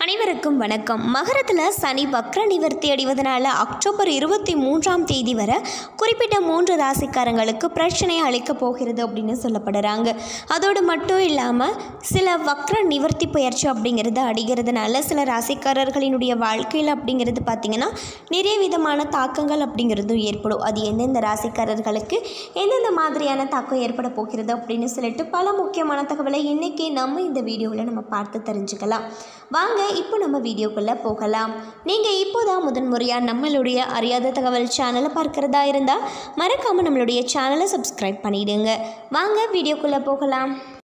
அனைவருக்கும் வணக்கம் மகரத்தில் சனி வக்ர நிவர்த்தி அடைவதனால அக்டோபர் இருபத்தி மூன்றாம் தேதி வரை குறிப்பிட்ட மூன்று ராசிக்காரங்களுக்கு பிரச்சனை அளிக்கப் போகிறது அப்படின்னு சொல்லப்படுறாங்க அதோடு மட்டும் இல்லாமல் சில வக்ர நிவர்த்தி பயிற்சி அப்படிங்கிறது அடிக்கிறதுனால சில ராசிக்காரர்களினுடைய வாழ்க்கையில் அப்படிங்கிறது பார்த்திங்கன்னா நிறைய விதமான தாக்கங்கள் அப்படிங்கிறதும் ஏற்படும் அது எந்தெந்த ராசிக்காரர்களுக்கு எந்தெந்த மாதிரியான தாக்கம் ஏற்பட போகிறது அப்படின்னு சொல்லிட்டு பல முக்கியமான தகவலை இன்றைக்கி நம்ம இந்த வீடியோவில் நம்ம பார்த்து தெரிஞ்சுக்கலாம் வாங்க இப்போ நம்ம வீடியோக்குள்ளே போகலாம் நீங்கள் இப்போ தான் முதன் முறையாக நம்மளுடைய அறியாத தகவல் சேனலை பார்க்குறதா இருந்தால் மறக்காமல் நம்மளுடைய சேனலை சப்ஸ்கிரைப் பண்ணிடுங்க வாங்க வீடியோக்குள்ளே போகலாம்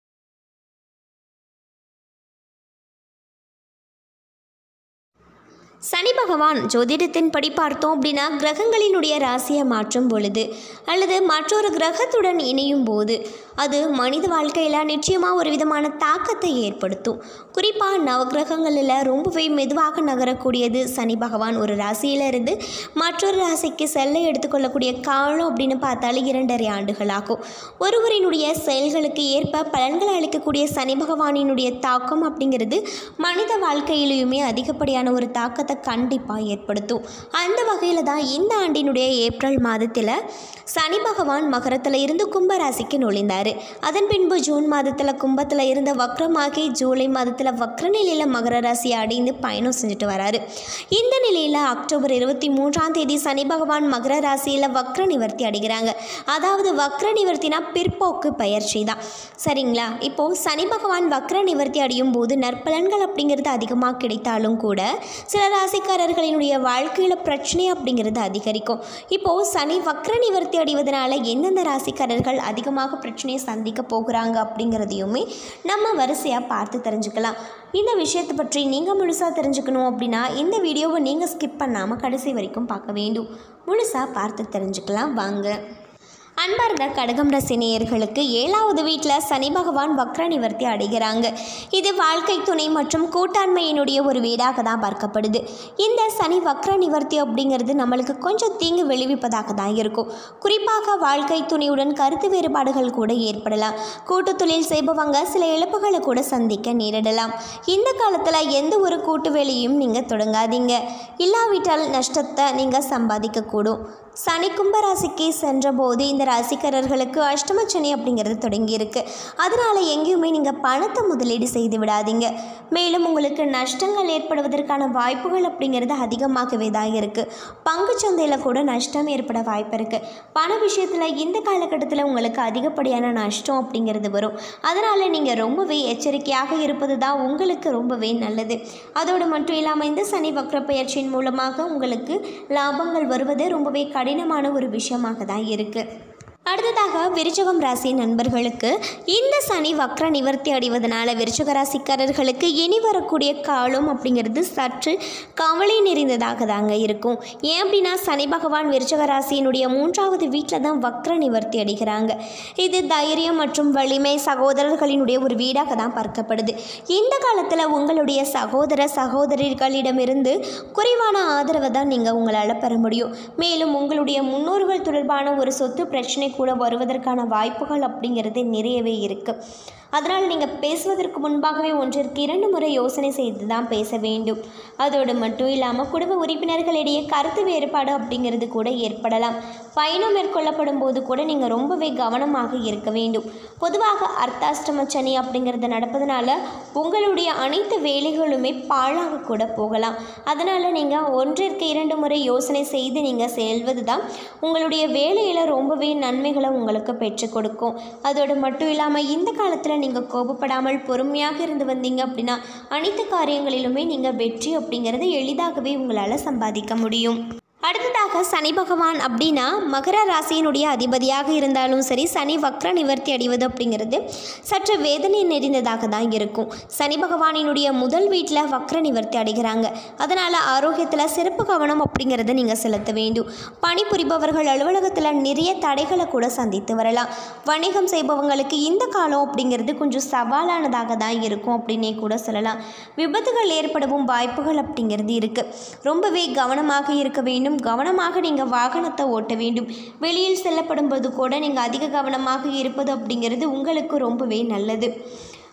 சனி பகவான் ஜோதிடத்தின்படி பார்த்தோம் அப்படின்னா கிரகங்களினுடைய ராசியை மாற்றும் பொழுது அல்லது மற்றொரு கிரகத்துடன் இணையும் போது அது மனித வாழ்க்கையில் நிச்சயமாக ஒரு விதமான தாக்கத்தை ஏற்படுத்தும் குறிப்பாக நவகிரகங்களில் ரொம்பவே மெதுவாக நகரக்கூடியது சனி பகவான் ஒரு ராசியிலிருந்து மற்றொரு ராசிக்கு செல்ல எடுத்துக்கொள்ளக்கூடிய காலம் அப்படின்னு பார்த்தாலே இரண்டரை ஆண்டுகள் ஆகும் ஒருவரினுடைய செயல்களுக்கு ஏற்ப பலன்களை அளிக்கக்கூடிய சனி பகவானினுடைய தாக்கம் அப்படிங்கிறது மனித வாழ்க்கையிலையுமே அதிகப்படியான ஒரு தாக்கத்தை கண்டிப்பாக ஏற்படுத்தும் அந்த வகையில் தான் இந்த ஆண்டினுடைய ஏப்ரல் மாதத்தில் சனி பகவான் மகரத்தில் இருந்து கும்ப ராசிக்கு நுழைந்தார் அதன் பின்பு ஜூன் மாதத்தில் கும்பத்தில் இருந்த வக்ரமாகி ஜூலை மாதத்தில் வக்ர நிலையில் மகர ராசியை அடைந்து பயணம் செஞ்சுட்டு வராரு இந்த நிலையில் அக்டோபர் இருபத்தி மூன்றாம் தேதி சனி பகவான் மகர ராசியில் வக்ர நிவர்த்தி அடைகிறாங்க அதாவது வக்ர நிவர்த்தினா பிற்போக்கு பயிற்சி தான் சரிங்களா இப்போது சனி பகவான் வக்ர நிவர்த்தி அடையும் போது நற்பலன்கள் அப்படிங்கிறது அதிகமாக கிடைத்தாலும் கூட சில ராசிக்காரர்களினுடைய வாழ்க்கையில் பிரச்சனை அப்படிங்கிறது அதிகரிக்கும் இப்போது சனி வக்ர நிவர்த்தி அடைவதனால எந்தெந்த ராசிக்காரர்கள் அதிகமாக பிரச்சனையை சந்திக்க போகிறாங்க அப்படிங்கிறதையுமே நம்ம வரிசையாக பார்த்து தெரிஞ்சுக்கலாம் இந்த விஷயத்தை பற்றி நீங்கள் முழுசாக தெரிஞ்சுக்கணும் அப்படின்னா இந்த வீடியோவை நீங்கள் ஸ்கிப் பண்ணாமல் கடைசி வரைக்கும் பார்க்க வேண்டும் முழுசாக பார்த்து தெரிஞ்சுக்கலாம் வாங்க அன்பார்ந்த கடகம் ராசி நேயர்களுக்கு ஏழாவது வீட்டில் சனி பகவான் வக்ர நிவர்த்தி அடைகிறாங்க இது வாழ்க்கை துணை மற்றும் கூட்டாண்மையினுடைய ஒரு வீடாக தான் பார்க்கப்படுது இந்த சனி வக்ர நிவர்த்தி அப்படிங்கிறது நம்மளுக்கு கொஞ்சம் தீங்கு விளைவிப்பதாக தான் இருக்கும் குறிப்பாக வாழ்க்கை துணையுடன் கருத்து வேறுபாடுகள் கூட ஏற்படலாம் கூட்டு தொழில் செய்பவங்க சில இழப்புகளை கூட சந்திக்க நேரிடலாம் இந்த காலத்தில் எந்த ஒரு கூட்டு வேலையும் நீங்கள் தொடங்காதீங்க இல்லாவிட்டால் நஷ்டத்தை நீங்கள் சம்பாதிக்கக்கூடும் சனி கும்பராசிக்கு சென்றபோது இந்த ராசிக்காரர்களுக்கு அஷ்டமச்சனி அப்படிங்கிறது தொடங்கியிருக்கு அதனால் எங்கேயுமே நீங்கள் பணத்தை முதலீடு செய்து விடாதீங்க மேலும் உங்களுக்கு நஷ்டங்கள் ஏற்படுவதற்கான வாய்ப்புகள் அப்படிங்கிறது அதிகமாகவே தான் இருக்குது பங்குச்சந்தையில் கூட நஷ்டம் ஏற்பட வாய்ப்பு இருக்குது பண விஷயத்தில் இந்த காலகட்டத்தில் உங்களுக்கு அதிகப்படியான நஷ்டம் அப்படிங்கிறது வரும் அதனால் நீங்கள் ரொம்பவே எச்சரிக்கையாக இருப்பது தான் உங்களுக்கு ரொம்பவே நல்லது அதோடு மட்டும் இல்லாமல் இந்த சனி வக்ர பயிற்சியின் மூலமாக உங்களுக்கு லாபங்கள் வருவது ரொம்பவே கடினமான ஒரு விஷயமாக தான் இருக்குது அடுத்ததாக விருச்சகம் ராசி நண்பர்களுக்கு இந்த சனி வக்ர நிவர்த்தி அடைவதனால விருச்சக ராசிக்காரர்களுக்கு இனி வரக்கூடிய காலம் அப்படிங்கிறது சற்று கவலை நிறைந்ததாக தாங்க இருக்கும் ஏன் அப்படின்னா சனி பகவான் விருச்சக ராசியினுடைய மூன்றாவது வீட்டில் தான் வக்ர நிவர்த்தி அடைகிறாங்க இது தைரியம் மற்றும் வலிமை சகோதரர்களினுடைய ஒரு வீடாக தான் பார்க்கப்படுது இந்த காலத்தில் உங்களுடைய சகோதர சகோதரிகளிடமிருந்து குறைவான ஆதரவை தான் நீங்கள் உங்களால் பெற முடியும் மேலும் உங்களுடைய முன்னோர்கள் தொடர்பான ஒரு சொத்து பிரச்சனை கூட வருவதற்கான வாய்ப்புகள் அப்படிங்கிறது நிறையவே இருக்குது அதனால் நீங்கள் பேசுவதற்கு முன்பாகவே ஒன்றிற்கு இரண்டு முறை யோசனை செய்து தான் பேச வேண்டும் அதோடு மட்டும் இல்லாமல் குடும்ப உறுப்பினர்களிடையே கருத்து வேறுபாடு அப்படிங்கிறது கூட ஏற்படலாம் பயணம் மேற்கொள்ளப்படும் போது கூட நீங்கள் ரொம்பவே கவனமாக இருக்க வேண்டும் பொதுவாக அர்த்தாஷ்டம சனி அப்படிங்கிறது நடப்பதனால உங்களுடைய அனைத்து வேலைகளுமே பாழாக கூட போகலாம் அதனால் நீங்கள் ஒன்றிற்கு இரண்டு முறை யோசனை செய்து நீங்கள் செல்வது தான் உங்களுடைய வேலையில் ரொம்பவே நன்மைகளை உங்களுக்கு பெற்றுக் கொடுக்கும் அதோடு மட்டும் இல்லாமல் இந்த காலத்தில் நீங்கள் கோபப்படாமல் பொறுமையாக இருந்து வந்தீங்க அப்படின்னா அனைத்து காரியங்களிலுமே நீங்கள் வெற்றி அப்படிங்கிறத எளிதாகவே உங்களால் சம்பாதிக்க முடியும் அடுத்ததாக சனி பகவான் அப்படின்னா மகர ராசியினுடைய அதிபதியாக இருந்தாலும் சரி சனி வக்ர நிவர்த்தி அடைவது அப்படிங்கிறது சற்று வேதனை நெறிந்ததாக தான் இருக்கும் சனி பகவானினுடைய முதல் வீட்டில் வக்ர நிவர்த்தி அடைகிறாங்க அதனால் ஆரோக்கியத்தில் சிறப்பு கவனம் அப்படிங்கிறத நீங்கள் செலுத்த வேண்டும் பணிபுரிபவர்கள் அலுவலகத்தில் நிறைய தடைகளை கூட சந்தித்து வரலாம் வணிகம் செய்பவங்களுக்கு இந்த காலம் அப்படிங்கிறது கொஞ்சம் சவாலானதாக தான் இருக்கும் அப்படின்னே கூட சொல்லலாம் விபத்துகள் ஏற்படவும் வாய்ப்புகள் அப்படிங்கிறது இருக்குது ரொம்பவே கவனமாக இருக்க வேண்டும் கவனமாக நீங்கள் வாகனத்தை ஓட்ட வேண்டும் வெளியில் செல்லப்படும் போது கூட நீங்கள் அதிக கவனமாக இருப்பது அப்படிங்கிறது உங்களுக்கு ரொம்பவே நல்லது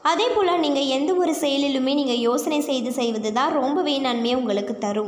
அதே போல் நீங்கள் எந்த ஒரு செயலிலுமே நீங்கள் யோசனை செய்து செய்வது தான் ரொம்பவே நன்மையை உங்களுக்கு தரும்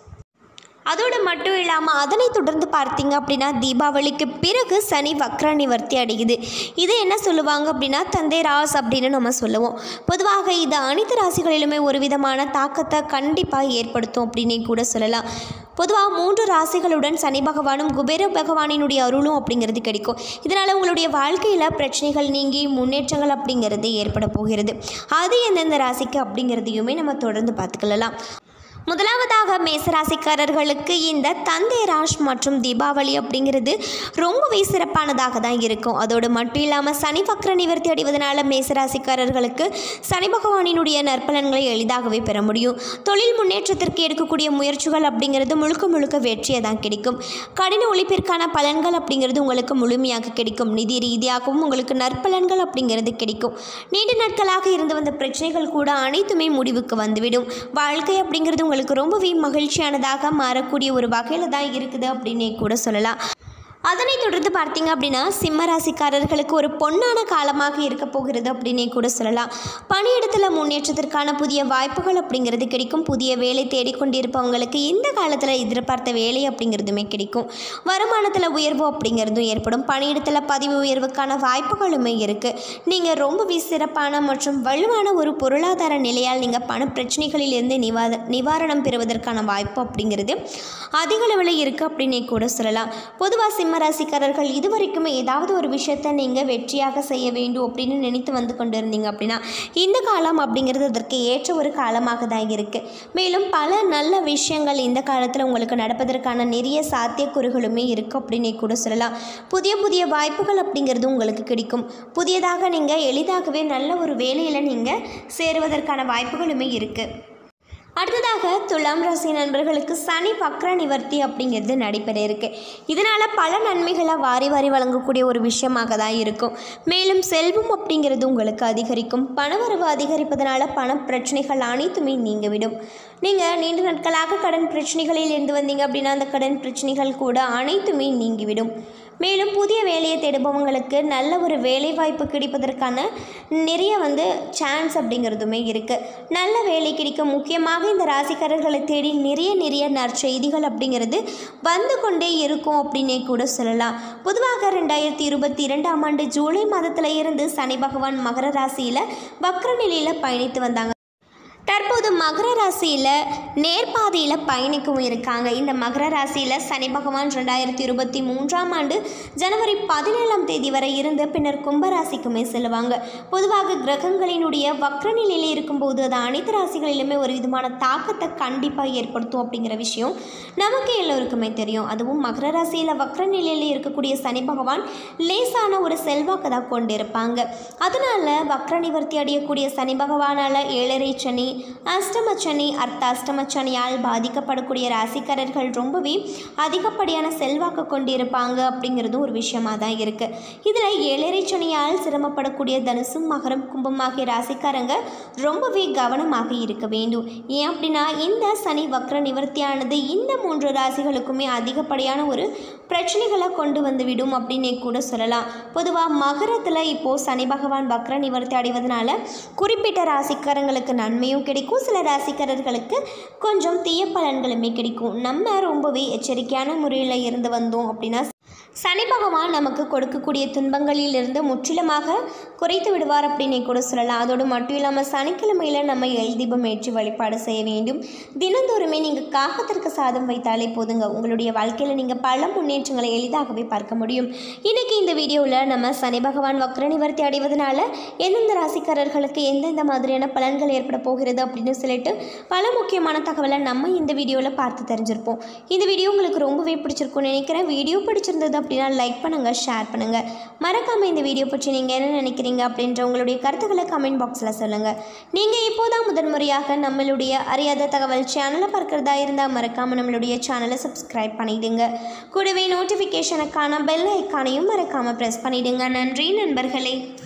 அதோடு மட்டும் இல்லாமல் அதனை தொடர்ந்து பார்த்தீங்க அப்படின்னா தீபாவளிக்கு பிறகு சனி வக்ர நிவர்த்தி அடையுது இது என்ன சொல்லுவாங்க அப்படின்னா தந்தை ராஸ் அப்படின்னு நம்ம சொல்லுவோம் பொதுவாக இது அனைத்து ராசிகளிலுமே ஒரு விதமான தாக்கத்தை கண்டிப்பாக ஏற்படுத்தும் அப்படின்னே கூட சொல்லலாம் பொதுவாக மூன்று ராசிகளுடன் சனி பகவானும் குபேர பகவானினுடைய அருளும் அப்படிங்கிறது கிடைக்கும் இதனால் உங்களுடைய வாழ்க்கையில் பிரச்சனைகள் நீங்கி முன்னேற்றங்கள் அப்படிங்கிறது ஏற்பட போகிறது அது எந்தெந்த ராசிக்கு அப்படிங்கிறதையுமே நம்ம தொடர்ந்து பார்த்துக்கலாம் முதலாவதாக மேசராசிக்காரர்களுக்கு இந்த தந்தை ராஷ் மற்றும் தீபாவளி அப்படிங்கிறது ரொம்பவே சிறப்பானதாக தான் இருக்கும் அதோடு மட்டும் இல்லாமல் சனி வக்ர நிவர்த்தி அடைவதனால மேசராசிக்காரர்களுக்கு சனி பகவானினுடைய நற்பலன்களை எளிதாகவே பெற முடியும் தொழில் முன்னேற்றத்திற்கு எடுக்கக்கூடிய முயற்சிகள் அப்படிங்கிறது முழுக்க முழுக்க வெற்றியை தான் கிடைக்கும் கடின உழைப்பிற்கான பலன்கள் அப்படிங்கிறது உங்களுக்கு முழுமையாக கிடைக்கும் நிதி ரீதியாகவும் உங்களுக்கு நற்பலன்கள் அப்படிங்கிறது கிடைக்கும் நீண்ட நாட்களாக இருந்து வந்த பிரச்சனைகள் கூட அனைத்துமே முடிவுக்கு வந்துவிடும் வாழ்க்கை அப்படிங்கிறது உங்களுக்கு ரொம்பவே மகிழ்ச்சியானதாக மாறக்கூடிய ஒரு வகையில் தான் இருக்குது அப்படின்னே கூட சொல்லலாம் அதனைத் தொடர்ந்து பார்த்தீங்க அப்படின்னா சிம்ம ராசிக்காரர்களுக்கு ஒரு பொன்னான காலமாக இருக்க போகிறது அப்படின்னே கூட சொல்லலாம் பணியிடத்தில் முன்னேற்றத்திற்கான புதிய வாய்ப்புகள் அப்படிங்கிறது கிடைக்கும் புதிய வேலை தேடிக்கொண்டிருப்பவங்களுக்கு இந்த காலத்தில் எதிர்பார்த்த வேலை அப்படிங்கிறதுமே கிடைக்கும் வருமானத்தில் உயர்வு அப்படிங்கிறதும் ஏற்படும் பணியிடத்தில் பதிவு உயர்வுக்கான வாய்ப்புகளுமே இருக்குது நீங்கள் ரொம்பவே சிறப்பான மற்றும் வலுவான ஒரு பொருளாதார நிலையால் நீங்கள் பண பிரச்சனைகளிலிருந்து நிவாத நிவாரணம் பெறுவதற்கான வாய்ப்பு அப்படிங்கிறது அதிக அளவில் இருக்குது அப்படின்னே கூட சொல்லலாம் பொதுவாக சிம்ம ராசிக்காரர்கள் இதுவரைக்குமே ஏதாவது ஒரு விஷயத்தை நீங்கள் வெற்றியாக செய்ய வேண்டும் அப்படின்னு நினைத்து வந்து கொண்டு இருந்தீங்க அப்படின்னா இந்த காலம் அப்படிங்கிறது அதற்கு ஏற்ற ஒரு காலமாக தான் இருக்குது மேலும் பல நல்ல விஷயங்கள் இந்த காலத்தில் உங்களுக்கு நடப்பதற்கான நிறைய சாத்தியக்கூறுகளுமே இருக்குது அப்படின்னே கூட சொல்லலாம் புதிய புதிய வாய்ப்புகள் அப்படிங்கிறது உங்களுக்கு கிடைக்கும் புதியதாக நீங்கள் எளிதாகவே நல்ல ஒரு வேலையில் நீங்கள் சேருவதற்கான வாய்ப்புகளுமே இருக்குது அடுத்ததாக துலாம் ராசி நண்பர்களுக்கு சனி வக்ர நிவர்த்தி அப்படிங்கிறது நடைபெற இருக்கு இதனால் பல நன்மைகளை வாரி வாரி வழங்கக்கூடிய ஒரு விஷயமாக தான் இருக்கும் மேலும் செல்வம் அப்படிங்கிறது உங்களுக்கு அதிகரிக்கும் பணவரவு அதிகரிப்பதனால பண பிரச்சனைகள் அனைத்துமே நீங்கிவிடும் நீங்கள் நீண்ட நாட்களாக கடன் பிரச்சனைகளில் இருந்து வந்தீங்க அப்படின்னா அந்த கடன் பிரச்சனைகள் கூட அனைத்துமே நீங்கிவிடும் மேலும் புதிய வேலையை தேடுபவங்களுக்கு நல்ல ஒரு வேலை வாய்ப்பு கிடைப்பதற்கான நிறைய வந்து சான்ஸ் அப்படிங்கிறதுமே இருக்குது நல்ல வேலை கிடைக்க முக்கியமாக இந்த ராசிக்காரர்களை தேடி நிறைய நிறைய நற்செய்திகள் அப்படிங்கிறது வந்து கொண்டே இருக்கும் அப்படின்னே கூட சொல்லலாம் பொதுவாக ரெண்டாயிரத்தி இருபத்தி இரண்டாம் ஆண்டு ஜூலை மாதத்தில் இருந்து சனி பகவான் மகர ராசியில் வக்ர நிலையில் பயணித்து வந்தாங்க தற்போது மகர ராசியில் நேர்பாதையில் பயணிக்கவும் இருக்காங்க இந்த மகர ராசியில் சனி பகவான் ரெண்டாயிரத்தி இருபத்தி மூன்றாம் ஆண்டு ஜனவரி பதினேழாம் தேதி வரை இருந்து பின்னர் கும்பராசிக்குமே செல்லுவாங்க பொதுவாக கிரகங்களினுடைய வக்ர நிலையில் இருக்கும்போது அது அனைத்து ராசிகளிலுமே ஒரு விதமான தாக்கத்தை கண்டிப்பாக ஏற்படுத்தும் அப்படிங்கிற விஷயம் நமக்கு எல்லோருக்குமே தெரியும் அதுவும் மகர ராசியில் வக்ர நிலையில் இருக்கக்கூடிய சனி பகவான் லேசான ஒரு செல்வாக்கு தான் கொண்டிருப்பாங்க அதனால வக்ர நிவர்த்தி அடையக்கூடிய சனி பகவானால் ஏழரை சனி அஷ்டம சனி அர்த்தாஷ்டம சனியால் பாதிக்கப்படக்கூடிய ராசிக்காரர்கள் ரொம்பவே அதிகப்படியான செல்வாக்கு கொண்டிருப்பாங்க அப்படிங்கிறதும் ஒரு விஷயமா தான் இருக்குது இதில் ஏழரை சனியால் சிரமப்படக்கூடிய தனுசும் மகரம் கும்பம் ஆகிய ராசிக்காரங்க ரொம்பவே கவனமாக இருக்க வேண்டும் ஏன் அப்படின்னா இந்த சனி வக்ர நிவர்த்தியானது இந்த மூன்று ராசிகளுக்குமே அதிகப்படியான ஒரு பிரச்சனைகளை கொண்டு வந்து விடும் அப்படின்னே கூட சொல்லலாம் பொதுவாக மகரத்தில் இப்போது சனி பகவான் வக்ர நிவர்த்தி அடைவதனால குறிப்பிட்ட ராசிக்காரங்களுக்கு நன்மையும் கிடைக்கும் சில ராசிக்காரர்களுக்கு கொஞ்சம் தீய பலன்களுமே கிடைக்கும் நம்ம ரொம்பவே எச்சரிக்கையான முறையில் இருந்து வந்தோம் அப்படின்னா சனி பகவான் நமக்கு கொடுக்கக்கூடிய துன்பங்களிலிருந்து முற்றிலுமாக குறைத்து விடுவார் அப்படின்னே கூட சொல்லலாம் அதோடு மட்டும் இல்லாமல் சனிக்கிழமையில் நம்ம எல் தீபம் ஏற்றி வழிபாடு செய்ய வேண்டும் தினந்தோறுமே நீங்கள் காகத்திற்கு சாதம் வைத்தாலே போதுங்க உங்களுடைய வாழ்க்கையில் நீங்கள் பல முன்னேற்றங்களை எளிதாகவே பார்க்க முடியும் இன்றைக்கி இந்த வீடியோவில் நம்ம சனி பகவான் வக்ர நிவர்த்தி அடைவதனால எந்தெந்த ராசிக்காரர்களுக்கு எந்தெந்த மாதிரியான பலன்கள் ஏற்பட போகிறது அப்படின்னு சொல்லிட்டு பல முக்கியமான தகவலை நம்ம இந்த வீடியோவில் பார்த்து தெரிஞ்சிருப்போம் இந்த வீடியோ உங்களுக்கு ரொம்பவே பிடிச்சிருக்கும்னு நினைக்கிறேன் வீடியோ பிடிச்சிருந்தது அப்படின்னா லைக் பண்ணுங்கள் ஷேர் பண்ணுங்கள் மறக்காமல் இந்த வீடியோ பற்றி நீங்கள் என்ன நினைக்கிறீங்க அப்படின்ற உங்களுடைய கருத்துக்களை கமெண்ட் பாக்ஸில் சொல்லுங்கள் நீங்கள் இப்போதான் முதன்முறையாக நம்மளுடைய அறியாத தகவல் சேனலை பார்க்குறதா இருந்தால் மறக்காமல் நம்மளுடைய சேனலை சப்ஸ்கிரைப் பண்ணிடுங்க கூடவே நோட்டிஃபிகேஷனுக்கான பெல் ஐக்கானையும் மறக்காமல் ப்ரெஸ் பண்ணிடுங்க நன்றி நண்பர்களே